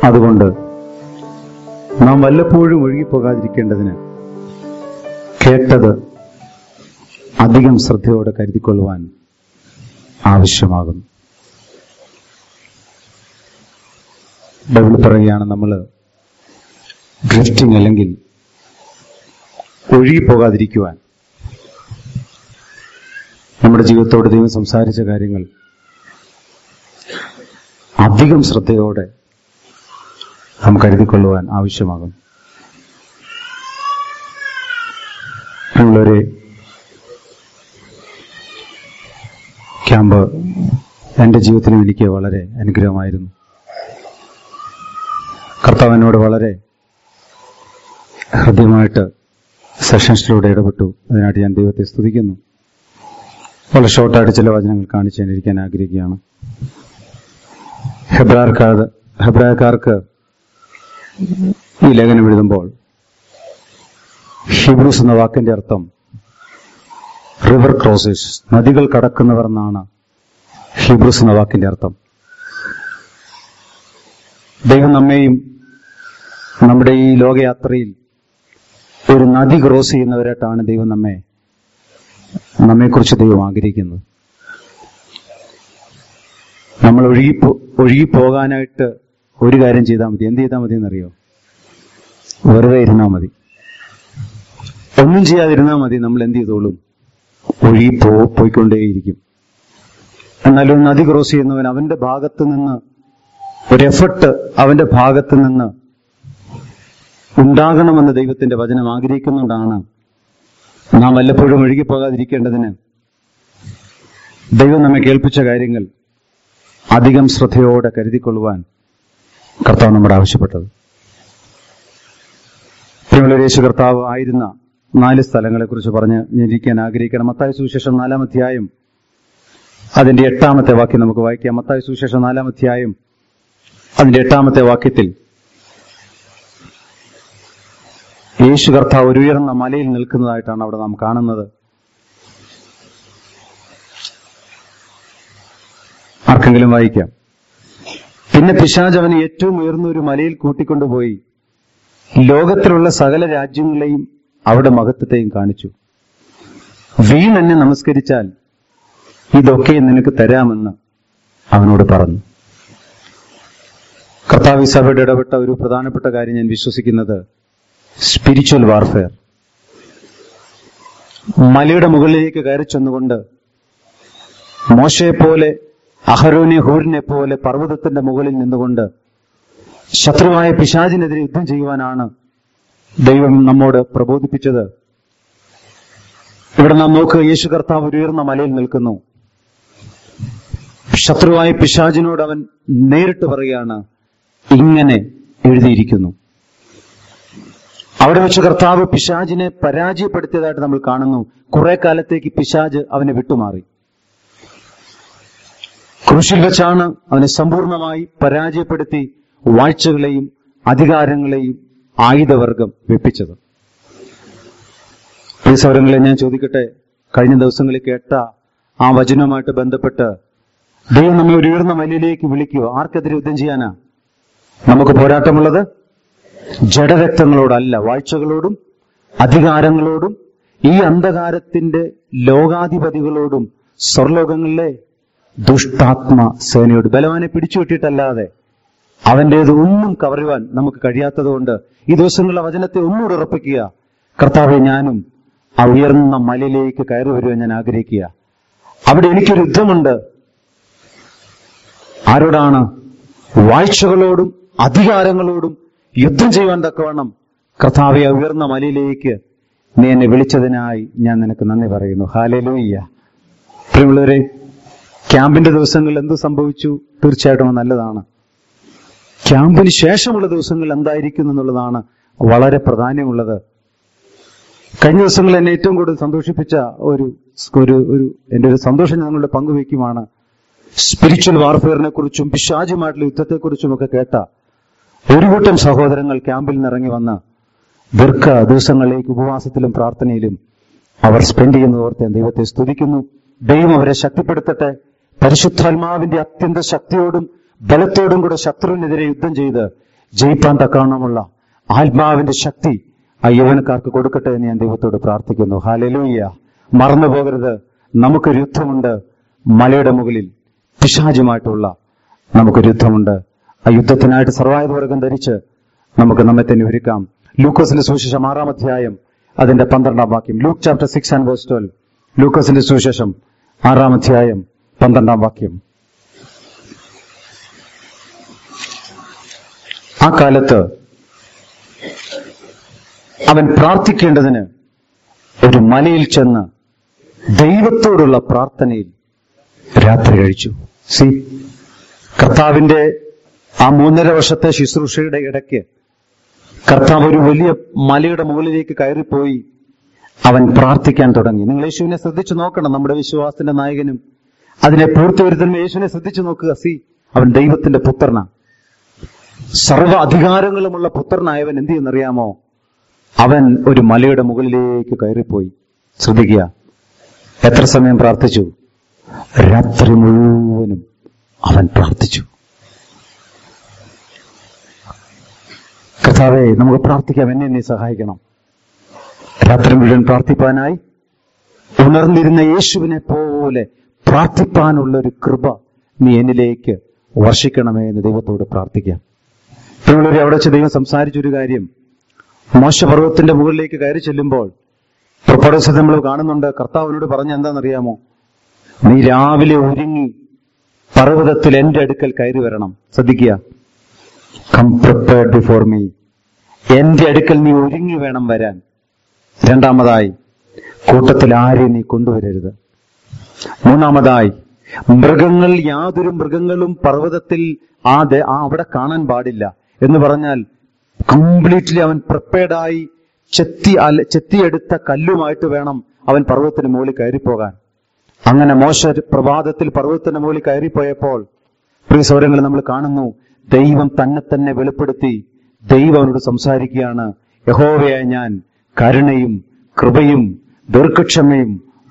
അതുകൊണ്ട് നാം വല്ലപ്പോഴും ഒഴുകിപ്പോകാതിരിക്കേണ്ടതിന് കേട്ടത് അധികം ശ്രദ്ധയോടെ കരുതിക്കൊള്ളുവാൻ ആവശ്യമാകുന്നു ബൈബിൾ പറയുകയാണ് നമ്മൾ ഡ്രിഫ്റ്റിംഗ് അല്ലെങ്കിൽ ഒഴുകിപ്പോകാതിരിക്കുവാൻ നമ്മുടെ ജീവിതത്തോട് ദൈവം സംസാരിച്ച കാര്യങ്ങൾ അധികം ശ്രദ്ധയോടെ നാം കരുതിക്കൊള്ളുവാൻ ആവശ്യമാകും ഉള്ളൊരു ക്യാമ്പ് എൻ്റെ ജീവിതത്തിലും എനിക്ക് വളരെ അനുഗ്രഹമായിരുന്നു കർത്താവ് എന്നോട് വളരെ ഹൃദ്യമായിട്ട് സെഷൻസിലൂടെ ഇടപെട്ടു അതിനായിട്ട് ഞാൻ ദൈവത്തെ സ്തുതിക്കുന്നു വളരെ ഷോർട്ടായിട്ട് ചില വചനങ്ങൾ കാണിച്ചു തന്നിരിക്കാൻ ആഗ്രഹിക്കുകയാണ് ഹെബ്രാർക്കാർ ഹെബ്രായക്കാർക്ക് ഈ ലേഖനം എഴുതുമ്പോൾ ഹിബ്രൂസ് എന്ന വാക്കിന്റെ അർത്ഥം റിവർ ക്രോസേഴ്സ് നദികൾ കടക്കുന്നവർ എന്നാണ് ഹിബ്രൂസ് എന്ന വാക്കിന്റെ അർത്ഥം ദൈവം നമ്മെയും നമ്മുടെ ഈ ലോകയാത്രയിൽ ഒരു നദി ക്രോസ് ചെയ്യുന്നവരായിട്ടാണ് ദൈവം നമ്മെ നമ്മെക്കുറിച്ച് ദൈവം ആഗ്രഹിക്കുന്നത് നമ്മൾ ഒഴുകി ഒഴുകി പോകാനായിട്ട് ഒരു കാര്യം ചെയ്താൽ മതി എന്ത് ചെയ്താൽ മതി എന്നറിയോ വെറുതെ ഇരുന്നാൽ മതി ഒന്നും ചെയ്യാതിരുന്നാൽ മതി നമ്മൾ എന്ത് ചെയ്തോളും ഒഴുകി പോ പോയിക്കൊണ്ടേയിരിക്കും എന്നാൽ ഒരു നദി ക്രോസ് ചെയ്യുന്നവൻ അവന്റെ ഭാഗത്ത് നിന്ന് ഒരു എഫർട്ട് അവന്റെ ഭാഗത്ത് നിന്ന് ഉണ്ടാകണമെന്ന് ദൈവത്തിന്റെ വചനം ആഗ്രഹിക്കുന്നുകൊണ്ടാണ് നാം വല്ലപ്പോഴും ഒഴുകിപ്പോകാതിരിക്കേണ്ടതിന് ദൈവം നമ്മെ കേൾപ്പിച്ച കാര്യങ്ങൾ അധികം ശ്രദ്ധയോടെ കരുതിക്കൊള്ളുവാൻ കർത്താവ് നമ്മോട് ആവശ്യപ്പെട്ടത് പ്രിയമുള്ള യേശു കർത്താവ് ആയിരുന്ന നാല് സ്ഥലങ്ങളെ കുറിച്ച് പറഞ്ഞ് ഞാൻ ഇരിക്കാൻ ആഗ്രഹിക്കണം മത്തായ സുവിശേഷം നാലാം അധ്യായം അതിന്റെ എട്ടാമത്തെ വാക്യം നമുക്ക് വായിക്കാം മത്തായ സുവിശേഷം നാലാം അധ്യായം അതിന്റെ എട്ടാമത്തെ വാക്യത്തിൽ യേശു കർത്താവ് ഒരു ഉയർന്ന മലയിൽ നിൽക്കുന്നതായിട്ടാണ് അവിടെ നാം കാണുന്നത് ആർക്കെങ്കിലും വായിക്കാം പിന്നെ പിശാജ് അവനെ ഏറ്റവും ഉയർന്ന ഒരു മലയിൽ കൂട്ടിക്കൊണ്ടുപോയി ലോകത്തിലുള്ള സകല രാജ്യങ്ങളെയും അവിടെ മഹത്വത്തെയും കാണിച്ചു വീൺ എന്നെ നമസ്കരിച്ചാൽ ഇതൊക്കെ നിനക്ക് തരാമെന്ന് അവനോട് പറഞ്ഞു കർത്താവ് സഭയുടെ ഇടപെട്ട ഒരു പ്രധാനപ്പെട്ട കാര്യം ഞാൻ വിശ്വസിക്കുന്നത് സ്പിരിച്വൽ വാർഫെയർ മലയുടെ മുകളിലേക്ക് കയറി ചെന്നുകൊണ്ട് മോശയെ പോലെ അഹരോനെ ഹൂരിനെ പോലെ പർവ്വതത്തിന്റെ മുകളിൽ നിന്നുകൊണ്ട് ശത്രുവായ പിശാചിനെതിരെ യുദ്ധം ചെയ്യുവാനാണ് ദൈവം നമ്മോട് പ്രബോധിപ്പിച്ചത് ഇവിടെ നാം നോക്കുക യേശു കർത്താവ് ഒരു ഉയർന്ന മലയിൽ നിൽക്കുന്നു ശത്രുവായ പിശാചിനോട് അവൻ നേരിട്ട് പറയുകയാണ് ഇങ്ങനെ എഴുതിയിരിക്കുന്നു അവിടെ വെച്ച് കർത്താവ് പിശാജിനെ പരാജയപ്പെടുത്തിയതായിട്ട് നമ്മൾ കാണുന്നു കുറെ കാലത്തേക്ക് പിശാജ് അവനെ വിട്ടുമാറി ക്രൂശിൽ വെച്ചാണ് അവനെ സമ്പൂർണമായി പരാജയപ്പെടുത്തി വാഴ്ചകളെയും അധികാരങ്ങളെയും ആയുധവർഗം വെപ്പിച്ചത് ഈ സൗരങ്ങളെ ഞാൻ ചോദിക്കട്ടെ കഴിഞ്ഞ ദിവസങ്ങളിൽ കേട്ട ആ വചനവുമായിട്ട് ബന്ധപ്പെട്ട് ദൈവം നമ്മെ ഒരു ഉയർന്ന മലയിലേക്ക് വിളിക്കുക ആർക്കെതിരെ യുദ്ധം ചെയ്യാനാ നമുക്ക് പോരാട്ടമുള്ളത് ജഡരക്തങ്ങളോടല്ല വാഴ്ചകളോടും അധികാരങ്ങളോടും ഈ അന്ധകാരത്തിന്റെ ലോകാധിപതികളോടും സ്വർലോകങ്ങളിലെ ദുഷ്ടാത്മ സേനയോട് ബലവാനെ പിടിച്ചു വിട്ടിട്ടല്ലാതെ അവന്റേത് ഒന്നും കവറുവാൻ നമുക്ക് കഴിയാത്തതുകൊണ്ട് ഈ ദിവസങ്ങളിലെ വചനത്തെ ഒന്നുകൂടെ ഉറപ്പിക്കുക കർത്താവെ ഞാനും ആ ഉയർന്ന മലയിലേക്ക് കയറി വരുവാൻ ഞാൻ ആഗ്രഹിക്കുക അവിടെ എനിക്കൊരു യുദ്ധമുണ്ട് ആരോടാണ് വാഴ്ചകളോടും അധികാരങ്ങളോടും യുദ്ധം ചെയ്യുവാൻ തക്കവണ്ണം കർത്താവെ ആ ഉയർന്ന മലയിലേക്ക് നീ എന്നെ വിളിച്ചതിനായി ഞാൻ നിനക്ക് നന്ദി പറയുന്നു ഹാലലൂയ്യ പ്രിയമുള്ളവരെ ക്യാമ്പിന്റെ ദിവസങ്ങളിൽ എന്ത് സംഭവിച്ചു തീർച്ചയായിട്ടും അത് നല്ലതാണ് ക്യാമ്പിന് ശേഷമുള്ള ദിവസങ്ങൾ എന്തായിരിക്കും എന്നുള്ളതാണ് വളരെ പ്രാധാന്യമുള്ളത് കഴിഞ്ഞ ദിവസങ്ങളിൽ എന്നെ ഏറ്റവും കൂടുതൽ സന്തോഷിപ്പിച്ച ഒരു ഒരു ഒരു എന്റെ ഒരു സന്തോഷം ഞാൻ നിങ്ങളുടെ പങ്കുവയ്ക്കുമാണ് സ്പിരിച്വൽ വാർഫെയറിനെ കുറിച്ചും പിശാചുമായിട്ടുള്ള യുദ്ധത്തെക്കുറിച്ചും ഒക്കെ കേട്ട ഒരു കൂട്ടം സഹോദരങ്ങൾ ക്യാമ്പിൽ നിന്നിറങ്ങി വന്ന് ദീർഘ ദിവസങ്ങളിലേക്ക് ഉപവാസത്തിലും പ്രാർത്ഥനയിലും അവർ സ്പെൻഡ് ചെയ്യുന്നത് ഓർത്ത് ഞാൻ ദൈവത്തെ സ്തുതിക്കുന്നു ദൈവം അവരെ ശക്തിപ്പെടുത്തട്ടെ പരിശുദ്ധാത്മാവിന്റെ അത്യന്ത ശക്തിയോടും ബലത്തോടും കൂടെ ശത്രുവിനെതിരെ യുദ്ധം ചെയ്ത് ജയിപ്പാൻ തക്കവണ്ണമുള്ള ആത്മാവിന്റെ ശക്തി ആ യൗവനക്കാർക്ക് കൊടുക്കട്ടെ എന്ന് ഞാൻ ദൈവത്തോട് പ്രാർത്ഥിക്കുന്നു ഹാലലൂയ്യ മറന്നു പോകരുത് നമുക്കൊരു യുദ്ധമുണ്ട് മലയുടെ മുകളിൽ പിശാചുമായിട്ടുള്ള നമുക്കൊരു യുദ്ധമുണ്ട് ആ യുദ്ധത്തിനായിട്ട് സർവായുധവർഗം ധരിച്ച് നമുക്ക് നമ്മെ തന്നെ ഒരുക്കാം ലൂക്കോസിന്റെ സുവിശേഷം ആറാം അധ്യായം അതിന്റെ പന്ത്രണ്ടാം വാക്യം Luke chapter six and verse twelve ലൂക്കോസിന്റെ സുവിശേഷം ആറാം അധ്യായം പന്ത്രണ്ടാം വാക്യം ആ കാലത്ത് അവൻ പ്രാർത്ഥിക്കേണ്ടതിന് ഒരു മലയിൽ ചെന്ന് ദൈവത്തോടുള്ള പ്രാർത്ഥനയിൽ രാത്രി കഴിച്ചു സി കർത്താവിന്റെ ആ മൂന്നര വർഷത്തെ ശുശ്രൂഷയുടെ ഇടയ്ക്ക് കർത്താവ് ഒരു വലിയ മലയുടെ മുകളിലേക്ക് കയറിപ്പോയി അവൻ പ്രാർത്ഥിക്കാൻ തുടങ്ങി നിങ്ങൾ യേശുവിനെ ശ്രദ്ധിച്ചു നോക്കണം നമ്മുടെ വിശ്വാസത്തിന്റെ നായകനും അതിനെ പൂർത്തി വരുത്തുന്ന യേശുവിനെ ശ്രദ്ധിച്ചു നോക്കുക സി അവൻ ദൈവത്തിന്റെ പുത്രനാ സർവ്വ അധികാരങ്ങളുമുള്ള പുത്രനായവൻ എന്ത് ചെയ്യുന്നറിയാമോ അവൻ ഒരു മലയുടെ മുകളിലേക്ക് കയറിപ്പോയി ശ്രദ്ധിക്കുക എത്ര സമയം പ്രാർത്ഥിച്ചു രാത്രി മുഴുവനും അവൻ പ്രാർത്ഥിച്ചു കർത്താവെ നമുക്ക് പ്രാർത്ഥിക്കാം എന്നെ നീ സഹായിക്കണം രാത്രി മുഴുവൻ പ്രാർത്ഥിപ്പാനായി ഉണർന്നിരുന്ന യേശുവിനെ പോലെ പ്രാർത്ഥിപ്പാനുള്ള ഒരു കൃപ നീ എന്നിലേക്ക് വർഷിക്കണമേ എന്ന് ദൈവത്തോട് പ്രാർത്ഥിക്കാം നിങ്ങളൊരു അവിടെ വെച്ച് ദൈവം സംസാരിച്ചൊരു കാര്യം മോശപർവ്വത്തിന്റെ മുകളിലേക്ക് കയറി ചെല്ലുമ്പോൾ പുറപ്പെടുവശത്ത് നമ്മൾ കാണുന്നുണ്ട് കർത്താവിനോട് പറഞ്ഞ എന്താണെന്നറിയാമോ നീ രാവിലെ ഒരുങ്ങി പർവ്വതത്തിൽ എന്റെ അടുക്കൽ കയറി വരണം ശ്രദ്ധിക്കുക കം പ്രിപ്പയർഡ് ബിഫോർ മീ എന്റെ അടുക്കൽ നീ ഒരുങ്ങി വേണം വരാൻ രണ്ടാമതായി കൂട്ടത്തിൽ ആരെയും നീ കൊണ്ടുവരരുത് മൂന്നാമതായി മൃഗങ്ങൾ യാതൊരു മൃഗങ്ങളും പർവ്വതത്തിൽ ആ ദേ- ആ അവിടെ കാണാൻ പാടില്ല എന്ന് പറഞ്ഞാൽ കംപ്ലീറ്റ്ലി അവൻ പ്രിപ്പയർഡായി ചെത്തി അല ചെത്തിയെടുത്ത കല്ലുമായിട്ട് വേണം അവൻ പർവ്വതത്തിന് മുകളിൽ കയറിപ്പോകാൻ അങ്ങനെ മോശ പ്രഭാതത്തിൽ പർവ്വതത്തിന് മുകളിൽ കയറിപ്പോയപ്പോൾ പ്രിയ സൗരങ്ങൾ നമ്മൾ കാണുന്നു ദൈവം തന്നെ തന്നെ വെളിപ്പെടുത്തി ദൈവം അവനോട് സംസാരിക്കുകയാണ് യഹോവയായ ഞാൻ കരുണയും കൃപയും ദീർഘക്ഷമയും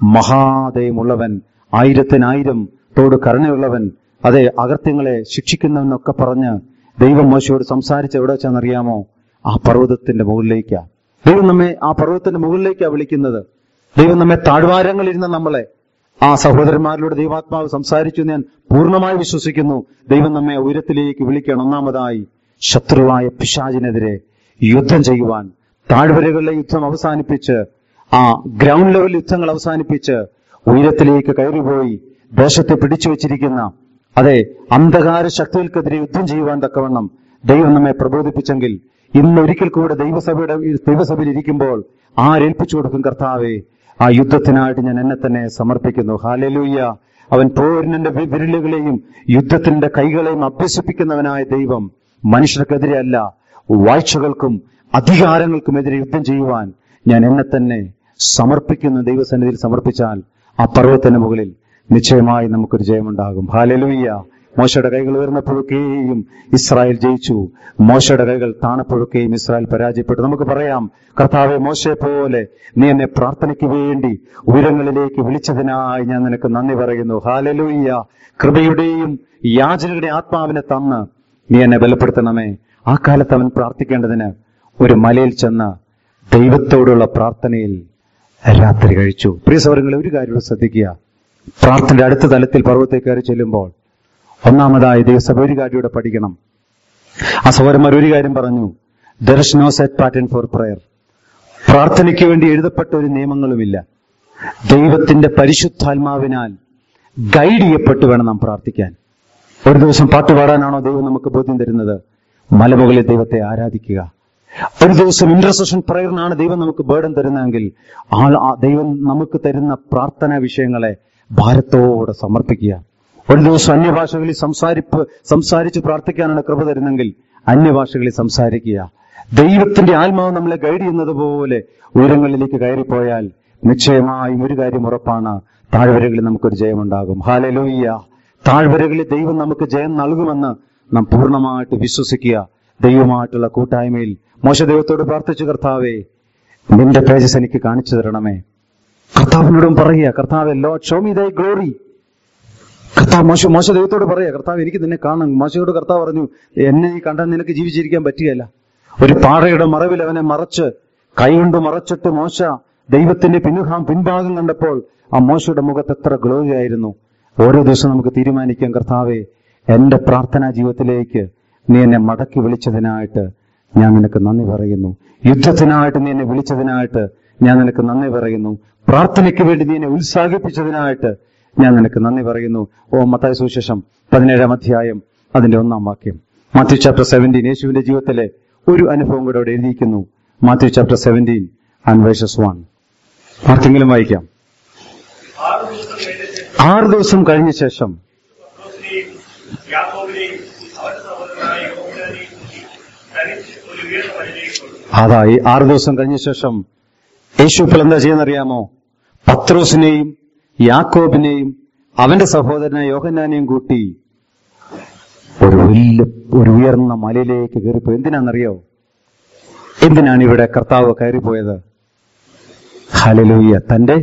മഹാദയമുള്ളവൻ ആയിരത്തിനായിരം തോട് കരുണയുള്ളവൻ അതെ അകൃത്യങ്ങളെ ശിക്ഷിക്കുന്നവനൊക്കെ പറഞ്ഞ് ദൈവം മോശയോട് സംസാരിച്ച് എവിടെ വെച്ചാണെന്നറിയാമോ ആ പർവ്വതത്തിന്റെ മുകളിലേക്കാ ദൈവം നമ്മെ ആ പർവ്വതത്തിന്റെ മുകളിലേക്കാ വിളിക്കുന്നത് ദൈവം നമ്മെ താഴ്വാരങ്ങളിരുന്ന നമ്മളെ ആ സഹോദരന്മാരിലൂടെ ദൈവാത്മാവ് സംസാരിച്ചു എന്ന് ഞാൻ പൂർണ്ണമായി വിശ്വസിക്കുന്നു ദൈവം നമ്മെ ഉയരത്തിലേക്ക് വിളിക്കണം ഒന്നാമതായി ശത്രുവായ പിശാചിനെതിരെ യുദ്ധം ചെയ്യുവാൻ താഴ്വരകളിലെ യുദ്ധം അവസാനിപ്പിച്ച് ആ ഗ്രൗണ്ട് ലെവൽ യുദ്ധങ്ങൾ അവസാനിപ്പിച്ച് ഉയരത്തിലേക്ക് കയറിപ്പോയി ദേശത്തെ പിടിച്ചു വച്ചിരിക്കുന്ന അതെ അന്ധകാര ശക്തികൾക്കെതിരെ യുദ്ധം ചെയ്യുവാൻ തക്കവണ്ണം ദൈവം നമ്മെ പ്രബോധിപ്പിച്ചെങ്കിൽ ഇന്ന് ഒരിക്കൽ കൂടെ ദൈവസഭയുടെ ദൈവസഭയിൽ ഇരിക്കുമ്പോൾ ആരേൽപ്പിച്ചു കൊടുക്കും കർത്താവെ ആ യുദ്ധത്തിനായിട്ട് ഞാൻ എന്നെ തന്നെ സമർപ്പിക്കുന്നു ഹാലലൂയ്യ അവൻ പോരിനന്റെ വി- വിരലുകളെയും യുദ്ധത്തിന്റെ കൈകളെയും അഭ്യസിപ്പിക്കുന്നവനായ ദൈവം മനുഷ്യർക്കെതിരെ അല്ല വാഴ്ചകൾക്കും അധികാരങ്ങൾക്കുമെതിരെ യുദ്ധം ചെയ്യുവാൻ ഞാൻ എന്നെ തന്നെ സമർപ്പിക്കുന്ന ദൈവസന്നിധിയിൽ സമർപ്പിച്ചാൽ ആ പർവ്വതത്തിന് മുകളിൽ നിശ്ചയമായി നമുക്കൊരു ജയമുണ്ടാകും ഹാലലൂയ്യ മോശയുടെ കൈകൾ ഉയർന്നപ്പോഴൊക്കെയും ഇസ്രായേൽ ജയിച്ചു മോശയുടെ കൈകൾ താണപ്പോഴൊക്കെയും ഇസ്രായേൽ പരാജയപ്പെട്ടു നമുക്ക് പറയാം കർത്താവെ മോശയെ പോലെ നീ എന്നെ പ്രാർത്ഥനയ്ക്ക് വേണ്ടി ഉയരങ്ങളിലേക്ക് വിളിച്ചതിനായി ഞാൻ നിനക്ക് നന്ദി പറയുന്നു ഹാലലൂയ്യ കൃപയുടെയും യാചനയുടെ ആത്മാവിനെ തന്ന് നീ എന്നെ ബലപ്പെടുത്തണമേ ആ കാലത്ത് അവൻ പ്രാർത്ഥിക്കേണ്ടതിന് ഒരു മലയിൽ ചെന്ന് ദൈവത്തോടുള്ള പ്രാർത്ഥനയിൽ രാത്രി കഴിച്ചു പ്രിയ സൗരങ്ങളെ ഒരു കാര്യം കൂടെ ശ്രദ്ധിക്കുക പ്രാർത്ഥനയുടെ അടുത്ത തലത്തിൽ പർവ്വത്തെ കയറി ചെല്ലുമ്പോൾ ഒന്നാമതായി ദൈവസഭ ഒരു കാര്യം കൂടെ പഠിക്കണം ആ സഹോദരന്മാർ ഒരു കാര്യം പറഞ്ഞു there is no set pattern for prayer പ്രാർത്ഥനയ്ക്ക് വേണ്ടി എഴുതപ്പെട്ട ഒരു നിയമങ്ങളുമില്ല ദൈവത്തിന്റെ പരിശുദ്ധാത്മാവിനാൽ ഗൈഡ് ചെയ്യപ്പെട്ട് വേണം നാം പ്രാർത്ഥിക്കാൻ ഒരു ദിവസം പാട്ട് പാടാനാണോ ദൈവം നമുക്ക് ബോധ്യം തരുന്നത് മലമുകളിൽ ദൈവത്തെ ആരാധിക്കുക ഒരു ദിവസം ഇന്റർസെഷൻ പ്രയറിനാണ് ദൈവം നമുക്ക് ബേർഡൻ തരുന്നതെങ്കിൽ ആ ആ ദൈവം നമുക്ക് തരുന്ന പ്രാർത്ഥനാ വിഷയങ്ങളെ ഭാരത്തോടെ സമർപ്പിക്കുക ഒരു ദിവസം അന്യഭാഷകളിൽ സംസാരിപ്പ് സംസാരിച്ച് പ്രാർത്ഥിക്കാനാണ് കൃപ തരുന്നെങ്കിൽ അന്യഭാഷകളിൽ സംസാരിക്കുക ദൈവത്തിന്റെ ആത്മാവ് നമ്മളെ ഗൈഡ് ചെയ്യുന്നത് പോലെ ഉയരങ്ങളിലേക്ക് കയറിപ്പോയാൽ നിശ്ചയമായും ഒരു കാര്യം ഉറപ്പാണ് താഴ്വരകളിൽ നമുക്കൊരു ജയമുണ്ടാകും ഹാലലൂയ്യ താഴ്വരകളിൽ ദൈവം നമുക്ക് ജയം നൽകുമെന്ന് നാം പൂർണ്ണമായിട്ട് വിശ്വസിക്കുക ദൈവമായിട്ടുള്ള കൂട്ടായ്മയിൽ മോശ ദൈവത്തോട് പ്രാർത്ഥിച്ചു കർത്താവേ നിന്റെ തേജസ് എനിക്ക് കാണിച്ചു തരണമേ കർത്താവിനോടും പറയുക കർത്താവെ Lord show me thy glory കർത്താവ് മോശ മോശ ദൈവത്തോട് പറയാ കർത്താവ് എനിക്ക് നിന്നെ കാണണം മോശയോട് കർത്താവ് പറഞ്ഞു എന്നെ നീ കണ്ടാൽ നിനക്ക് ജീവിച്ചിരിക്കാൻ പറ്റുകയല്ല ഒരു പാറയുടെ മറവിൽ അവനെ മറച്ച് കൈകൊണ്ട് മറച്ചിട്ട് മോശ ദൈവത്തിന്റെ പിൻഭാഗം പിൻഭാഗം കണ്ടപ്പോൾ ആ മോശയുടെ മുഖത്ത് എത്ര ഗ്ലോറി ആയിരുന്നു ഓരോ ദിവസം നമുക്ക് തീരുമാനിക്കാം കർത്താവെ എന്റെ പ്രാർത്ഥനാ ജീവിതത്തിലേക്ക് നീ എന്നെ മടക്കി വിളിച്ചതിനായിട്ട് ഞാൻ നിനക്ക് നന്ദി പറയുന്നു യുദ്ധത്തിനായിട്ട് നീ എന്നെ വിളിച്ചതിനായിട്ട് ഞാൻ നിനക്ക് നന്ദി പറയുന്നു പ്രാർത്ഥനയ്ക്ക് വേണ്ടി നീ എന്നെ ഉത്സാഹിപ്പിച്ചതിനായിട്ട് ഞാൻ നിനക്ക് നന്ദി പറയുന്നു ഓ മത്തായ സുവിശേഷം പതിനേഴാം അധ്യായം അതിന്റെ ഒന്നാം വാക്യം മാത്യു ചാപ്റ്റർ സെവൻറ്റീൻ യേശുവിന്റെ ജീവിതത്തിലെ ഒരു അനുഭവം കൂടെ അവിടെ എഴുതിയിരിക്കുന്നു Matthew chapter seventeen and verses one ആർക്കെങ്കിലും വായിക്കാം ആറ് ദിവസം കഴിഞ്ഞ ശേഷം ആറ് ദിവസം കഴിഞ്ഞ ശേഷം പത്രോസിനെയും യാക്കോബിനെയും അവന്റെ സഹോദരനായ യോഹന്നാനെയും കൂട്ടി തനിച്ച് ഒരു ഉയർന്ന മലയിലേക്ക് കൊണ്ടു അതായി ആറ് ദിവസം കഴിഞ്ഞ ശേഷം യേശു ഇപ്പോൾ എന്താ ചെയ്യുന്നറിയാമോ പത്രോസിനെയും യാക്കോബിനെയും അവന്റെ സഹോദരനായ യോഹന്നാനെയും കൂട്ടി ഒരു വലിയ ഒരു ഉയർന്ന മലയിലേക്ക് കയറിപ്പോയി എന്തിനാണെന്നറിയോ എന്തിനാണ് ഇവിടെ കർത്താവ് കയറിപ്പോയത് ഹലലൂയ തന്റെ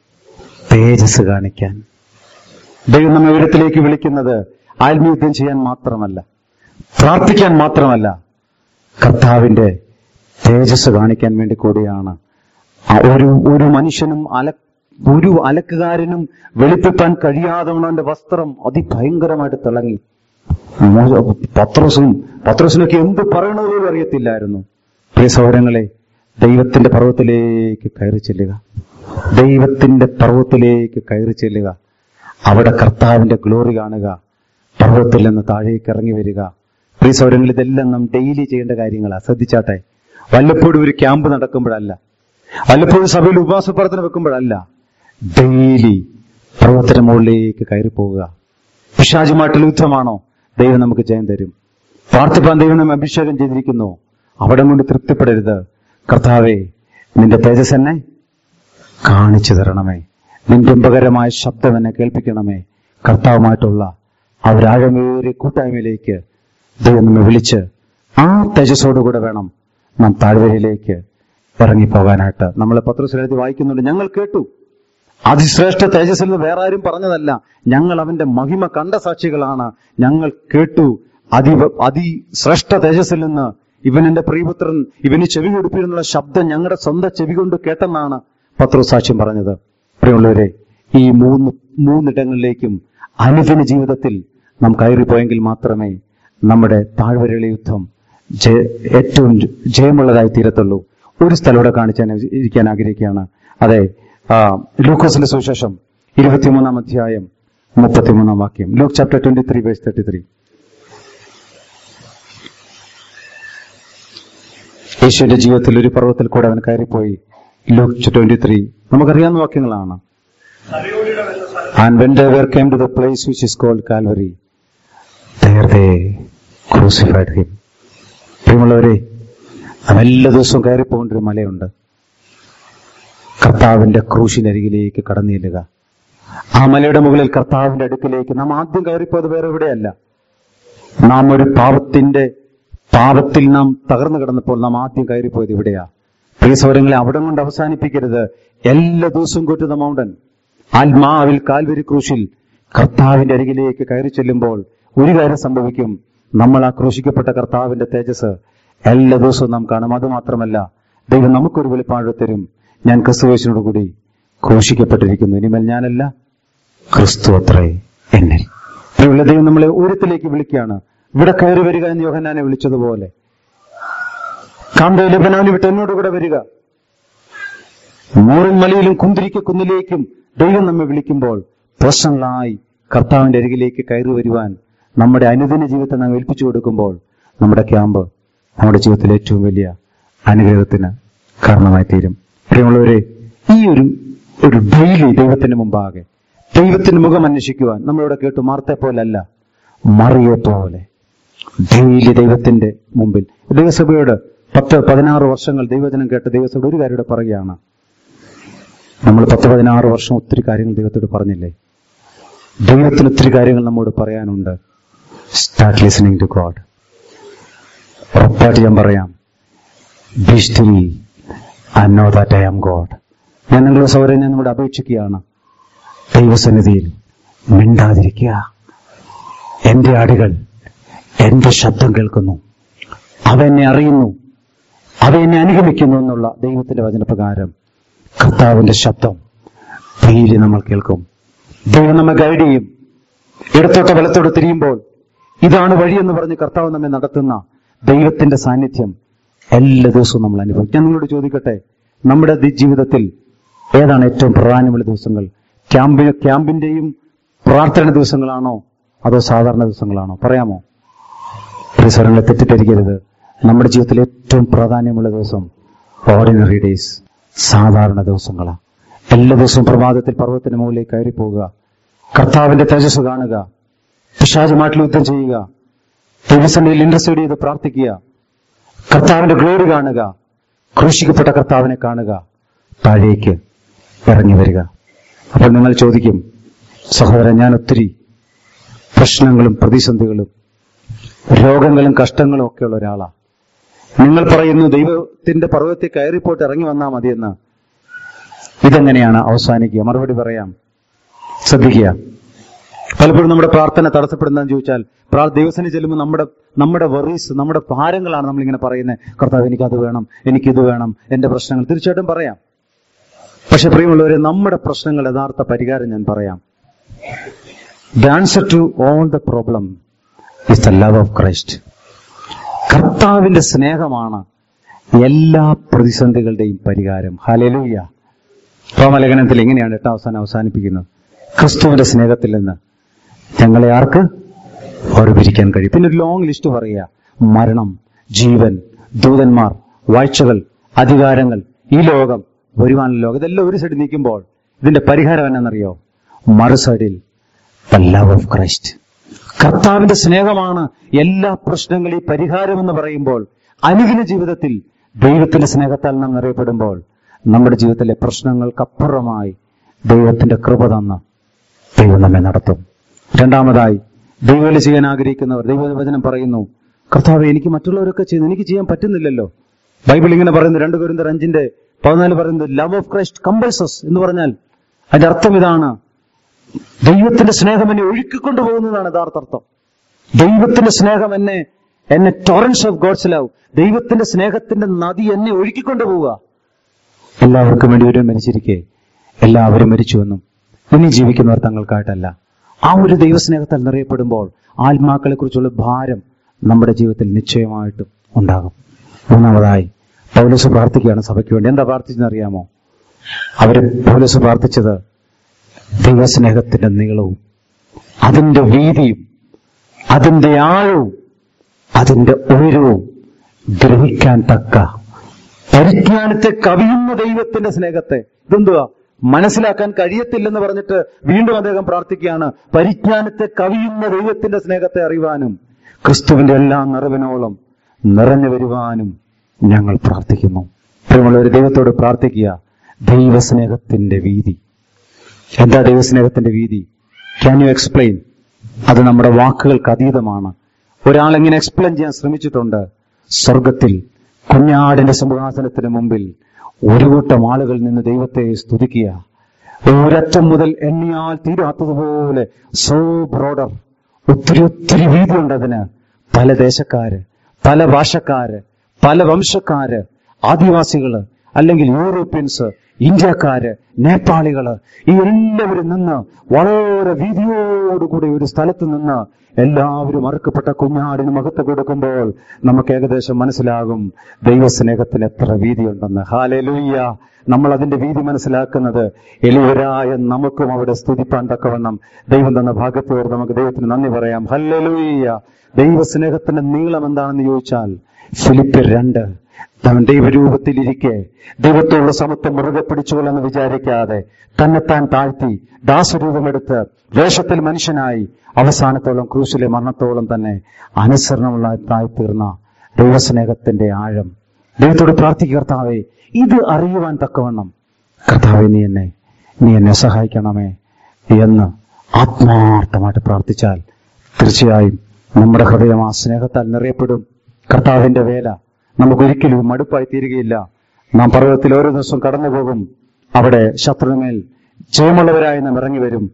തേജസ് കാണിക്കാൻ ദൈവം നമ്മെ ഉയരത്തിലേക്ക് വിളിക്കുന്നത് ആത്മീയത്വം ചെയ്യാൻ മാത്രമല്ല പ്രാർത്ഥിക്കാൻ മാത്രമല്ല കർത്താവിന്റെ തേജസ് കാണിക്കാൻ വേണ്ടി കൂടിയാണ് ആ ഒരു ഒരു മനുഷ്യനും അല ഒരു അലക്കുകാരനും വെളുപ്പിപ്പാൻ കഴിയാതെ അവന്റെ വസ്ത്രം അതിഭയങ്കരമായിട്ട് തിളങ്ങി മോ- പത്രോസും പത്രോസിനൊക്കെ എന്ത് പറയണത് പോലും അറിയത്തില്ലായിരുന്നു പ്രിയ സഹോദരങ്ങളെ ദൈവത്തിന്റെ പർവ്വത്തിലേക്ക് കയറി ചെല്ലുക ദൈവത്തിന്റെ പർവ്വത്തിലേക്ക് കയറി ചെല്ലുക അവിടെ കർത്താവിന്റെ ഗ്ലോറി കാണുക പർവ്വത്തിൽ നിന്ന് താഴേക്ക് ഇറങ്ങി വരിക പ്രിയ സൗരങ്ങൾ ഇതെല്ലാം നാം ഡെയിലി ചെയ്യേണ്ട കാര്യങ്ങളാണ് ശ്രദ്ധിച്ചാട്ടെ വല്ലപ്പോഴും ഒരു ക്യാമ്പ് നടക്കുമ്പോഴല്ല വല്ലപ്പോഴും സഭയിൽ ഉപവാസ പ്രാർത്ഥന വെക്കുമ്പോഴല്ല ഡെയിലി പർവ്വത്തിന് മുകളിലേക്ക് കയറി പോവുക പിശാചുമായിട്ടുള്ള യുദ്ധമാണോ ദൈവം നമുക്ക് ജയം തരും പ്രാർത്ഥിപ്പാൻ ദൈവം നമ്മെ അഭിഷേകം ചെയ്തിരിക്കുന്നു അവിടെ കൊണ്ട് തൃപ്തിപ്പെടരുത് കർത്താവേ നിന്റെ തേജസ് എന്നെ കാണിച്ചു തരണമേ നിന്റെ ഉപകരമായ ശബ്ദം എന്നെ കേൾപ്പിക്കണമേ കർത്താവുമായിട്ടുള്ള ആ ഒരു ആഴമേറിയ കൂട്ടായ്മയിലേക്ക് ദൈവം നമ്മെ വിളിച്ച് ആ തേജസ്സോടുകൂടെ വേണം നാം താഴ്വരയിലേക്ക് ഇറങ്ങിപ്പോകാനായിട്ട് നമ്മൾ പത്രത്തിലെഴുതി വായിക്കുന്നുണ്ട് ഞങ്ങൾ കേട്ടു അതിശ്രേഷ്ഠ തേജസ്സിൽ നിന്ന് വേറെ ആരും പറഞ്ഞതല്ല ഞങ്ങൾ അവന്റെ മഹിമ കണ്ട സാക്ഷികളാണ് ഞങ്ങൾ കേട്ടു അതി അതിശ്രേഷ്ഠ തേജസ്സിൽ നിന്ന് ഇവൻ എന്റെ പ്രിയപുത്രൻ ഇവന് ചെവി കൊടുപ്പിനുള്ള ശബ്ദം ഞങ്ങളുടെ സ്വന്തം ചെവി കൊണ്ട് കേട്ടെന്നാണ് പത്രോ സാക്ഷ്യം പറഞ്ഞത് പ്രിയമുള്ളവരെ ഈ മൂന്ന് മൂന്നിടങ്ങളിലേക്കും അനുദിന ജീവിതത്തിൽ നാം കയറിപ്പോയെങ്കിൽ മാത്രമേ നമ്മുടെ താഴ്വരയിലെ യുദ്ധം ജയ- ഏറ്റവും ജയമുള്ളതായി തീരത്തുള്ളൂ ഒരു സ്ഥലം ഇവിടെ കാണിച്ചാൻ ഇരിക്കാൻ ആഗ്രഹിക്കുകയാണ് അതെ ആ, ലൂക്കോസിന്റെ സുവിശേഷം ഇരുപത്തിമൂന്നാം അധ്യായം മുപ്പത്തിമൂന്നാം വാക്യം Luke chapter twenty three verse thirty three യേശുവിന്റെ ജീവിതത്തിൽ ഒരു പർവ്വത്തിൽ കൂടെ അവൻ കയറിപ്പോയി ലൂക്ക് ട്വന്റി ത്രീ നമുക്കറിയാവുന്ന വാക്യങ്ങളാണ് സഭയോടിടം എന്ന സ്ഥലത്ത് And when they were came to the place which is called Calvary, there they crucified him. പ്രിയമുള്ളവരെ നാം എല്ലാ ദിവസവും കയറിപ്പോകേണ്ട ഒരു മലയുണ്ട് കർത്താവിന്റെ ക്രൂശിനരികിലേക്ക് കടന്നു ചെല്ലുക ആ മലയുടെ മുകളിൽ കർത്താവിന്റെ അടുക്കിലേക്ക് നാം ആദ്യം കയറിപ്പോയത് വേറെ എവിടെയല്ല നാം ഒരു പാപത്തിന്റെ പാപത്തിൽ നാം തകർന്നു കിടന്നപ്പോൾ നാം ആദ്യം കയറിപ്പോയത് ഇവിടെയാ പ്രിയ സൗരങ്ങളെ അവിടെ കൊണ്ട് അവസാനിപ്പിക്കരുത് എല്ലാ ദിവസവും go to the mountain ആത്മാവിൽ കാൽവരി ക്രൂശിൽ കർത്താവിന്റെ അരികിലേക്ക് കയറി ചെല്ലുമ്പോൾ ഒരു കാര്യം സംഭവിക്കും നമ്മൾ ആ ക്രൂശിക്കപ്പെട്ട കർത്താവിന്റെ തേജസ് എല്ലാ ദിവസവും നാം കാണും അത് മാത്രമല്ല ദൈവം നമുക്കൊരു വെളിപ്പാട് തരും ഞാൻ ക്രിസ്തുവേശനോട് കൂടി ക്രൂശിക്കപ്പെട്ടിരിക്കുന്നു ഇനിമേൽ ഞാനല്ല ക്രിസ്തു അത്രേ എന്നിൽ പ്രിയമുള്ള ദൈവം നമ്മളെ ഉയരത്തിലേക്ക് വിളിക്കുകയാണ് ഇവിടെ കയറി വരിക എന്ന് യോഹന്നാനെ വിളിച്ചതുപോലെ കാന്തോ ലബനാനി വിട്ട് എന്നോട് കൂടെ വരിക മൂറിൻ മലയിലും കുന്തിരിക്ക കുന്നിലേക്കും ദൈവം നമ്മെ വിളിക്കുമ്പോൾ പേഴ്സണലായി കർത്താവിന്റെ അരികിലേക്ക് കയറി വരുവാൻ നമ്മുടെ അനുദിന ജീവിതത്തെ നാം ഏൽപ്പിച്ചു കൊടുക്കുമ്പോൾ നമ്മുടെ ക്യാമ്പ് നമ്മുടെ ജീവിതത്തിലെ ഏറ്റവും വലിയ അനുഗ്രഹത്തിന് കാരണമായി തീരും പ്രിയമുള്ളവരെ ഈ ഒരു ഒരു ഡെയിലി ദൈവത്തിന് മുമ്പാകെ ദൈവത്തിന്റെ മുഖം അന്വേഷിക്കുവാൻ നമ്മളിവിടെ കേട്ടു മാർത്തെ പോലല്ല മറിയെ പോലെ ഡെയിലി ദൈവത്തിന്റെ മുമ്പിൽ ദൈവസഭയോട് പത്ത് പതിനാറ് വർഷങ്ങൾ ദൈവജനം കേട്ട ദൈവസഭ ഒരു കാര്യം ഇവിടെ പറയുകയാണ് നമ്മൾ പത്ത് പതിനാറ് വർഷം ഒത്തിരി കാര്യങ്ങൾ ദൈവത്തോട് പറഞ്ഞില്ലേ ദൈവത്തിന് ഒത്തിരി കാര്യങ്ങൾ നമ്മോട് പറയാനുണ്ട് സ്റ്റാർട്ട് ലിസണിങ് ടു ഗോഡ് ഉറപ്പായിട്ട് ഞാൻ പറയാം be still I know that I am God ഞാൻ നിങ്ങളുടെ സൗകര്യം ഞാൻ നമ്മുടെ അപേക്ഷിക്കുകയാണ് ദൈവസന്നിധിയിൽ മിണ്ടാതിരിക്കുക എന്റെ ആടുകൾ എന്റെ ശബ്ദം കേൾക്കുന്നു അവ എന്നെ അറിയുന്നു അവ എന്നെ അനുഗമിക്കുന്നു എന്നുള്ള ദൈവത്തിന്റെ വചനപ്രകാരം കർത്താവിന്റെ ശബ്ദം ഡെയിലി നമ്മൾ കേൾക്കും ദൈവം നമ്മെ ഗൈഡ് ചെയ്യും ഇടത്തോട്ട് വലത്തോട്ട് തിരിയുമ്പോൾ ഇതാണ് വഴിയെന്ന് പറഞ്ഞ് കർത്താവ് നമ്മെ നടത്തുന്ന ദൈവത്തിന്റെ സാന്നിധ്യം എല്ലാ ദിവസവും നമ്മൾ അനുഭവിക്കും ഞാൻ നിങ്ങളോട് ചോദിക്കട്ടെ നമ്മുടെ ദി- ജീവിതത്തിൽ ഏതാണ് ഏറ്റവും പ്രധാനമുള്ള ദിവസങ്ങൾ ക്യാമ്പിന് ക്യാമ്പിന്റെയും പ്രാർത്ഥന ദിവസങ്ങളാണോ അതോ സാധാരണ ദിവസങ്ങളാണോ പറയാമോ പരിസരങ്ങളെ തെറ്റിദ്ധരിക്കരുത് നമ്മുടെ ജീവിതത്തിൽ ഏറ്റവും പ്രാധാന്യമുള്ള ദിവസം ഓർഡിനറി ഡേയ്സ് സാധാരണ ദിവസങ്ങളാണ് എല്ലാ ദിവസവും പ്രഭാതത്തിൽ പർവ്വതത്തിന് മുകളിലേക്ക് കയറി പോവുക കർത്താവിന്റെ തേജസ് കാണുക പിശാചുമായിട്ട് യുദ്ധം ചെയ്യുക ദൈവസന്നിധിയിൽ ഇൻട്രസ്റ്റ് ചെയ്ത് പ്രാർത്ഥിക്കുക കർത്താവിന്റെ ഗ്ലോറി കാണുക ക്രൂശിക്കപ്പെട്ട കർത്താവിനെ കാണുക താഴേക്ക് ഇറങ്ങി വരിക അപ്പോൾ നിങ്ങൾ ചോദിക്കും സഹോദരൻ ഞാൻ ഒത്തിരി പ്രശ്നങ്ങളും പ്രതിസന്ധികളും രോഗങ്ങളും കഷ്ടങ്ങളും ഒക്കെയുള്ള ഒരാളാ നിങ്ങൾ പറയുന്നു ദൈവത്തിന്റെ പർവ്വതത്തിൽ കയറിപ്പോട്ട് ഇറങ്ങി വന്നാൽ മതിയെന്ന് ഇതെങ്ങനെയാണ് അവസാനിക്കുക മറുപടി പറയാം ശ്രദ്ധിക്കുക പലപ്പോഴും നമ്മുടെ പ്രാർത്ഥന തടസ്സപ്പെടുന്നതെന്ന് ചോദിച്ചാൽ പ്രാ ദൈവസേന ചെല്ലുമ്പോൾ നമ്മുടെ നമ്മുടെ വെറീസ് നമ്മുടെ ഭാരങ്ങളാണ് നമ്മളിങ്ങനെ പറയുന്നത് കർത്താവ് എനിക്കത് വേണം എനിക്കിത് വേണം എന്റെ പ്രശ്നങ്ങൾ തീർച്ചയായിട്ടും പറയാം പക്ഷെ പ്രിയമുള്ളവരെ നമ്മുടെ പ്രശ്നങ്ങൾ യഥാർത്ഥ പരിഹാരം ഞാൻ പറയാം the answer to all the problem is the love of Christ കർത്താവിന്റെ സ്നേഹമാണ് എല്ലാ പ്രതിസന്ധികളുടെയും പരിഹാരം ഹലലൂയ റോമലേഖനത്തിൽ എങ്ങനെയാണ് എട്ടാം അവസാനം അവസാനിപ്പിക്കുന്നത് ക്രിസ്തുവിന്റെ സ്നേഹത്തിൽ നിന്ന് ഞങ്ങളെ ആർക്ക് ഓർപ്പിരിക്കാൻ കഴിയും പിന്നെ ഒരു ലോങ് ലിസ്റ്റ് പറയുക മരണം ജീവൻ ദൂതന്മാർ വാഴ്ചകൾ അധികാരങ്ങൾ ഈ ലോകം വരുവാനുള്ള ലോകം ഇതെല്ലാം ഒരു സൈഡിൽ നിൽക്കുമ്പോൾ ഇതിന്റെ പരിഹാരം എന്നാണെന്നറിയോ മറു സൈഡിൽ ദ ലവ് ഓഫ് ക്രൈസ്റ്റ് കർത്താവിന്റെ സ്നേഹമാണ് എല്ലാ പ്രശ്നങ്ങളെയും പരിഹാരം എന്ന് പറയുമ്പോൾ അനുദിന ജീവിതത്തിൽ ദൈവത്തിന്റെ സ്നേഹത്താൽ നാം നിറയപ്പെടുമ്പോൾ നമ്മുടെ ജീവിതത്തിലെ പ്രശ്നങ്ങൾക്കപ്പുറമായി ദൈവത്തിന്റെ കൃപ തന്ന് ദൈവം നമ്മെ നടത്തും രണ്ടാമതായി ദൈവവേല ചെയ്യാൻ ആഗ്രഹിക്കുന്നവർ ദൈവവചനം പറയുന്നു കർത്താവ് എനിക്ക് മറ്റുള്ളവരൊക്കെ ചെയ്യുന്നു എനിക്ക് ചെയ്യാൻ പറ്റുന്നില്ലല്ലോ ബൈബിൾ ഇങ്ങനെ പറയുന്നു രണ്ട് കുരുന്തർ അഞ്ചിന്റെ പതിനാല് പറയുന്നത് ലവ് ഓഫ് ക്രൈസ്റ്റ് കമ്പൽസസ് എന്ന് പറഞ്ഞാൽ അതിന്റെ അർത്ഥം ഇതാണ് ദൈവത്തിന്റെ സ്നേഹം എന്നെ ഒഴുക്കിക്കൊണ്ടു പോകുന്നതാണ് യഥാർത്ഥ അർത്ഥം ദൈവത്തിന്റെ സ്നേഹം എന്നെ എന്നെ ടോറൻസ് ഓഫ് ഗോഡ്സ് ലവ് ദൈവത്തിന്റെ സ്നേഹത്തിന്റെ നദി എന്നെ ഒഴുക്കിക്കൊണ്ടു പോവുക എല്ലാവർക്കും വേണ്ടി ഒരു മരിച്ചിരിക്കെ എല്ലാവരും മരിച്ചുവെന്നും ഇനി ജീവിക്കുന്നവർ തങ്ങൾക്കായിട്ടല്ല ആ ഒരു ദൈവസ്നേഹത്താൽ നിറയപ്പെടുമ്പോൾ ആത്മാക്കളെ കുറിച്ചുള്ള ഭാരം നമ്മുടെ ജീവിതത്തിൽ നിശ്ചയമായിട്ടും ഉണ്ടാകും മൂന്നാമതായി പൗലോസ് പ്രാർത്ഥിക്കുകയാണ് സഭയ്ക്ക് വേണ്ടി എന്താ പ്രാർത്ഥിച്ചെന്നറിയാമോ അവര് പൗലോസ് പ്രാർത്ഥിച്ചത് ദൈവസ്നേഹത്തിന്റെ നീളവും അതിന്റെ വീതിയും അതിന്റെ ആഴവും അതിന്റെ ഉയരവും ഗ്രഹിക്കാൻ തക്ക പരിജ്ഞാനത്തെ കവിയുന്ന ദൈവത്തിന്റെ സ്നേഹത്തെ ഇതെന്തുവാ മനസ്സിലാക്കാൻ കഴിയത്തില്ലെന്ന് പറഞ്ഞിട്ട് വീണ്ടും അദ്ദേഹം പ്രാർത്ഥിക്കുകയാണ് പരിജ്ഞാനത്തെ കവിയുന്ന ദൈവത്തിന്റെ സ്നേഹത്തെ അറിയുവാനും ക്രിസ്തുവിന്റെ എല്ലാ നിറവിനോളം നിറഞ്ഞു വരുവാനും ഞങ്ങൾ പ്രാർത്ഥിക്കുന്നു പ്രിയമുള്ളവർ ദൈവത്തോട് പ്രാർത്ഥിക്കുക ദൈവസ്നേഹത്തിന്റെ വീതി എന്താ ദൈവസ്നേഹത്തിന്റെ വീതി ക്യാൻ യു എക്സ്പ്ലെയിൻ അത് നമ്മുടെ വാക്കുകൾക്ക് അതീതമാണ് ഒരാൾ എങ്ങനെ എക്സ്പ്ലെയിൻ ചെയ്യാൻ ശ്രമിച്ചിട്ടുണ്ട് സ്വർഗത്തിൽ കുഞ്ഞാടിന്റെ സിംഹാസനത്തിന് മുമ്പിൽ ഒരു കൂട്ടം ആളുകൾ നിന്ന് ദൈവത്തെ സ്തുതിക്കുക ഒരറ്റം മുതൽ എണ്ണിയാൽ തീരാത്തതുപോലെ സോ ബ്രോഡർ ഒത്തിരി ഒത്തിരി വീതിയുണ്ട് അതിന് പല ദേശക്കാര് പല ഭാഷക്കാര് പല വംശക്കാര് ആദിവാസികള് അല്ലെങ്കിൽ യൂറോപ്യൻസ് ഇന്ത്യക്കാര് നേപ്പാളികള് ഈ എല്ലാവരും നിന്ന് വളരെ വീതിയോടുകൂടി ഒരു സ്ഥലത്ത് നിന്ന് എല്ലാവരും അറുക്കപ്പെട്ട കുഞ്ഞാടിന് മഹത്വം കൊടുക്കുമ്പോൾ നമുക്ക് ഏകദേശം മനസ്സിലാകും ദൈവസ്നേഹത്തിന് എത്ര വീതിയുണ്ടെന്ന് ഹാലലൂയ്യ നമ്മൾ അതിന്റെ വീതി മനസ്സിലാക്കുന്നത് എളിവരായ നമുക്കും അവിടെ സ്തുതിപ്പാൻ തക്കവണ്ണം ദൈവം തന്ന ഭാഗത്തോട് നമുക്ക് ദൈവത്തിന് നന്ദി പറയാം ഹല്ലലൂയ്യ ദൈവസ്നേഹത്തിന്റെ നീളം എന്താണെന്ന് ചോദിച്ചാൽ ഫിലിപ്പിയർ രണ്ട് അവൻ ദൈവരൂപത്തിലിരിക്കെ ദൈവത്തോടുള്ള സമത്വം മുറുകെ പിടിച്ചുകൊള്ളെന്ന് വിചാരിക്കാതെ തന്നെത്താൻ താഴ്ത്തി ദാസരൂപമെടുത്ത് വേഷത്തിൽ മനുഷ്യനായി അവസാനത്തോളം ക്രൂശിലെ മരണത്തോളം തന്നെ അനുസരണമുള്ള തീർന്ന ദൈവസ്നേഹത്തിന്റെ ആഴം ദൈവത്തോട് പ്രാർത്ഥിക്കുക കർത്താവെ ഇത് അറിയുവാൻ തക്കവണ്ണം കർത്താവെ നീ എന്നെ നീ എന്നെ സഹായിക്കണമേ എന്ന് ആത്മാർത്ഥമായിട്ട് പ്രാർത്ഥിച്ചാൽ തീർച്ചയായും നമ്മുടെ ഹൃദയം ആ സ്നേഹത്താൽ നിറയപ്പെടും കർത്താവിന്റെ വേല നമുക്കൊരിക്കലും മടുപ്പായി തീരുകയില്ല നാം പർവ്വതത്തിൽ ഓരോ ദിവസവും കടന്നു പോകും അവിടെ ശത്രുവിന്മേൽ ജയമുള്ളവരായി നാം ഇറങ്ങി വരും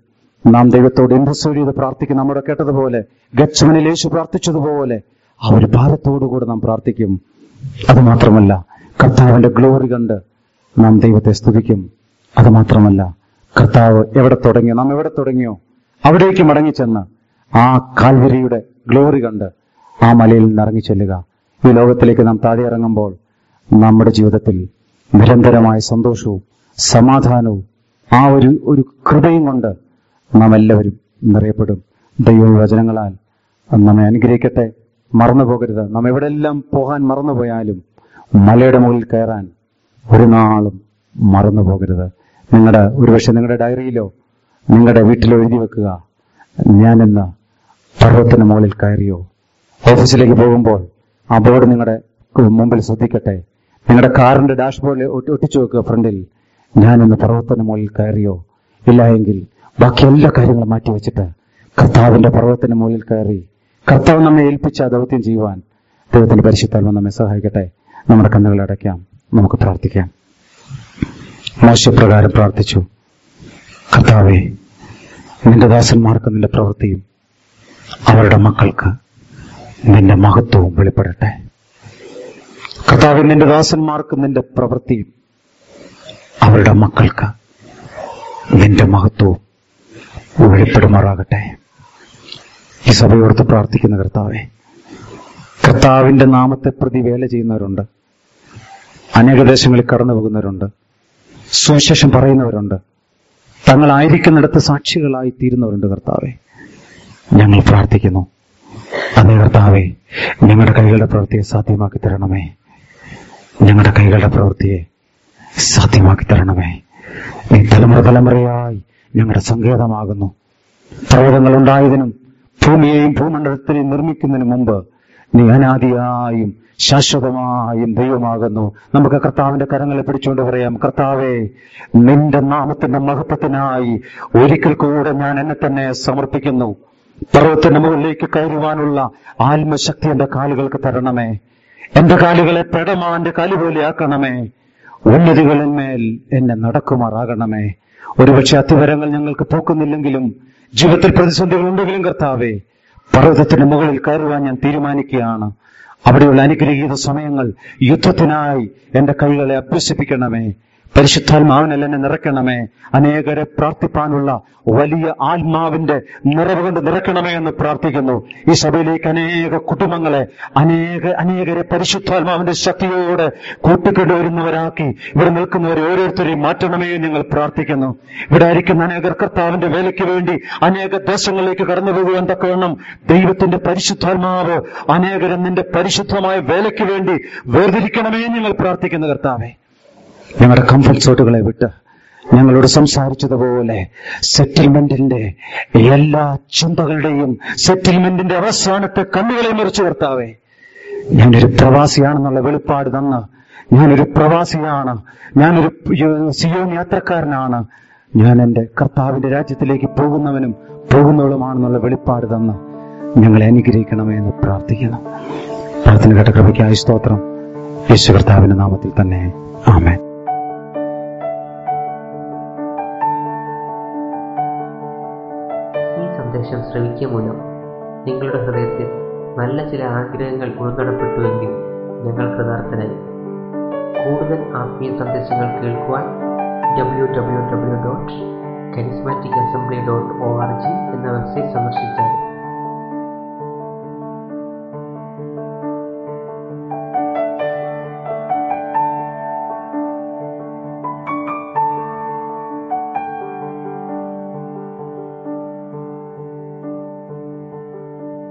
നാം ദൈവത്തോട് ഇൻട്രസ്റ്റ് ചെയ്ത് പ്രാർത്ഥിക്കും നമ്മുടെ കേട്ടതുപോലെ ഗച്ഛമനിൽ യേശു പ്രാർത്ഥിച്ചതുപോലെ ആ ഒരു ഭാരത്തോടുകൂടെ നാം പ്രാർത്ഥിക്കും അത് മാത്രമല്ല കർത്താവിന്റെ ഗ്ലോറി കണ്ട് നാം ദൈവത്തെ സ്തുതിക്കും അത് മാത്രമല്ല കർത്താവ് എവിടെ തുടങ്ങിയോ നാം എവിടെ തുടങ്ങിയോ അവിടേക്ക് മടങ്ങിച്ചെന്ന് ആ കാൽവരിയുടെ ഗ്ലോറി കണ്ട് ആ മലയിൽ നിന്ന് ഇറങ്ങിച്ചെല്ലുക ഈ ലോകത്തിലേക്ക് നാം താഴെ ഇറങ്ങുമ്പോൾ നമ്മുടെ ജീവിതത്തിൽ നിരന്തരമായ സന്തോഷവും സമാധാനവും ആ ഒരു ഒരു കൃപയും കൊണ്ട് നാം എല്ലാവരും നിറയപ്പെടും ദൈവ വചനങ്ങളാൽ നമ്മെ അനുഗ്രഹിക്കട്ടെ മറന്നു പോകരുത് നാം എവിടെല്ലാം പോകാൻ മറന്നുപോയാലും മലയുടെ മുകളിൽ കയറാൻ ഒരു നാളും മറന്നു പോകരുത് നിങ്ങളുടെ ഒരുപക്ഷെ നിങ്ങളുടെ ഡയറിയിലോ നിങ്ങളുടെ വീട്ടിലോ എഴുതി വെക്കുക ഞാനിന്ന് പർവ്വത്തിന് മുകളിൽ കയറിയോ ഓഫീസിലേക്ക് പോകുമ്പോൾ ആ ബോർഡ് നിങ്ങളുടെ മുമ്പിൽ ശ്രദ്ധിക്കട്ടെ നിങ്ങളുടെ കാറിന്റെ ഡാഷ്ബോർഡിൽ ഒട്ടി- ഒട്ടിച്ചു വെക്കുക ഫ്രണ്ടിൽ ഞാനിന്ന് പർവ്വത്തിന് മുകളിൽ കയറിയോ ഇല്ല എങ്കിൽ ബാക്കി എല്ലാ കാര്യങ്ങളും മാറ്റി വെച്ചിട്ട് കർത്താവിന്റെ പർവ്വത്തിന് മുകളിൽ കയറി കർത്താവ് നമ്മെ ഏൽപ്പിച്ച ആ ദൗത്യം ചെയ്യുവാൻ ദൈവത്തിന്റെ പരിശുദ്ധാത്മ നമ്മെ സഹായിക്കട്ടെ നമ്മുടെ കണ്ണുകൾ അടയ്ക്കാം നമുക്ക് പ്രാർത്ഥിക്കാം മോശപ്രകാരം പ്രാർത്ഥിച്ചു കർത്താവെ നിന്റെ ദാസന്മാർക്ക് നിന്റെ പ്രവൃത്തിയും അവരുടെ മക്കൾക്ക് നിന്റെ മഹത്വവും വെളിപ്പെടട്ടെ കർത്താവ് നിന്റെ ദാസന്മാർക്ക് നിന്റെ പ്രവൃത്തിയും അവരുടെ മക്കൾക്ക് നിന്റെ മഹത്വവും വെളിപ്പെടുമാറാകട്ടെ ഈ സഭയോർത്ത് പ്രാർത്ഥിക്കുന്ന കർത്താവെ കർത്താവിന്റെ നാമത്തെ പ്രതി വേല ചെയ്യുന്നവരുണ്ട് അനേക ദേശങ്ങളിൽ കടന്നു പോകുന്നവരുണ്ട് സുവിശേഷം പറയുന്നവരുണ്ട് തങ്ങളായിരിക്കുന്നിടത്ത് സാക്ഷികളായി തീരുന്നവരുണ്ട് കർത്താവെ ഞങ്ങൾ പ്രാർത്ഥിക്കുന്നു അതേ കർത്താവെ ഞങ്ങളുടെ കൈകളുടെ പ്രവൃത്തിയെ സാധ്യമാക്കി തരണമേ ഞങ്ങളുടെ കൈകളുടെ പ്രവൃത്തിയെ സാധ്യമാക്കി തരണമേ നീ തലമുറ തലമുറയായി ഞങ്ങളുടെ സങ്കേതമാകുന്നു പർവ്വതങ്ങൾ ഉണ്ടായതിനും ഭൂമിയെയും ഭൂമണ്ഡലത്തിനെയും നിർമ്മിക്കുന്നതിന് മുമ്പ് നീ അനാദിയായും ശാശ്വതമായും ദൈവമാകുന്നു നമുക്ക് കർത്താവിന്റെ കരങ്ങളെ പിടിച്ചുകൊണ്ട് പറയാം കർത്താവെ നിന്റെ നാമത്തിന്റെ മഹത്വത്തിനായി ഒരിക്കൽ കൂടെ ഞാൻ എന്നെ തന്നെ സമർപ്പിക്കുന്നു പർവ്വതത്തിന്റെ മുകളിലേക്ക് കയറുവാനുള്ള ആത്മശക്തി എന്റെ കാലുകൾക്ക് തരണമേ എന്റെ കാലുകളെ പെടമാന്റെ കാലു പോലെ ആക്കണമേ ഉന്നതികളിന്മേൽ എന്നെ നടക്കുമാറാകണമേ ഒരുപക്ഷെ അത്തിവരങ്ങൾ ഞങ്ങൾക്ക് പോക്കുന്നില്ലെങ്കിലും ജീവിതത്തിൽ പ്രതിസന്ധികൾ ഉണ്ടെങ്കിലും കർത്താവേ പർവ്വതത്തിന് മുകളിൽ കയറുവാൻ ഞാൻ തീരുമാനിക്കുകയാണ് അവിടെയുള്ള അനുഗ്രഹീത സമയങ്ങൾ യുദ്ധത്തിനായി എന്റെ കൈകളെ അഭ്യസിപ്പിക്കണമേ പരിശുദ്ധാത്മാവിനൽ എന്നെ നിറയ്ക്കണമേ അനേകരെ പ്രാർത്ഥിപ്പാനുള്ള വലിയ ആത്മാവിന്റെ നിറവ് കൊണ്ട് നിറയ്ക്കണമേ എന്ന് പ്രാർത്ഥിക്കുന്നു ഈ സഭയിലേക്ക് അനേക കുടുംബങ്ങളെ അനേക അനേകരെ പരിശുദ്ധാത്മാവിന്റെ ശക്തിയോടെ കൂട്ടിക്കൊണ്ടുവരുന്നവരാക്കി ഇവിടെ നിൽക്കുന്നവരെ ഓരോരുത്തരെയും മാറ്റണമേ എന്ന് ഞങ്ങൾ പ്രാർത്ഥിക്കുന്നു ഇവിടെ ആയിരിക്കുന്ന അനേകർ കർത്താവിന്റെ വേലയ്ക്ക് വേണ്ടി അനേക ദേശങ്ങളിലേക്ക് കടന്നു പോകുവാൻ തക്കവണ്ണം ദൈവത്തിന്റെ പരിശുദ്ധാത്മാവ് അനേകരും നിന്റെ പരിശുദ്ധമായ വേലയ്ക്ക് വേണ്ടി വേർതിരിക്കണമേ എന്ന് ഞങ്ങൾ പ്രാർത്ഥിക്കുന്നു കർത്താവേ ഞങ്ങളുടെ കംഫർട്ട് സോട്ടുകളെ വിട്ട് ഞങ്ങളോട് സംസാരിച്ചതുപോലെ സെറ്റിൽമെന്റിന്റെ എല്ലാ ചിന്തകളുടെയും സെറ്റിൽമെന്റിന്റെ അവസാനത്തെ കണ്ണുകളെ മറിച്ചു കർത്താവേ ഞാനൊരു പ്രവാസിയാണെന്നുള്ള വെളിപ്പാട് തന്ന് ഞാനൊരു പ്രവാസിയാണ് ഞാനൊരു സിയോൻ യാത്രക്കാരനാണ് ഞാൻ എൻ്റെ കർത്താവിന്റെ രാജ്യത്തിലേക്ക് പോകുന്നവനും പോകുന്നവളുമാണെന്നുള്ള വെളിപ്പാട് തന്ന് ഞങ്ങളെ അനുഗ്രഹിക്കണമേ എന്ന് പ്രാർത്ഥിക്കുന്നു പ്രാർത്ഥന കേട്ട കൃപയ്ക്കായി സ്തോത്രം യേശു കർത്താവിന്റെ നാമത്തിൽ തന്നെ ആമേൻ ഈ സന്ദേശം ശ്രവിക്കുക മൂലം നിങ്ങളുടെ ഹൃദയത്തിൽ നല്ല ചില ആഗ്രഹങ്ങൾ ഉൾനടപ്പെട്ടുവെങ്കിൽ ഞങ്ങൾ കൃതാർത്ഥനായി കൂടുതൽ ആത്മീയ സന്ദേശങ്ങൾ കേൾക്കുവാൻ W W W dot charismatic assembly dot O R G എന്ന വെബ്സൈറ്റ് സന്ദർശിച്ചാൽ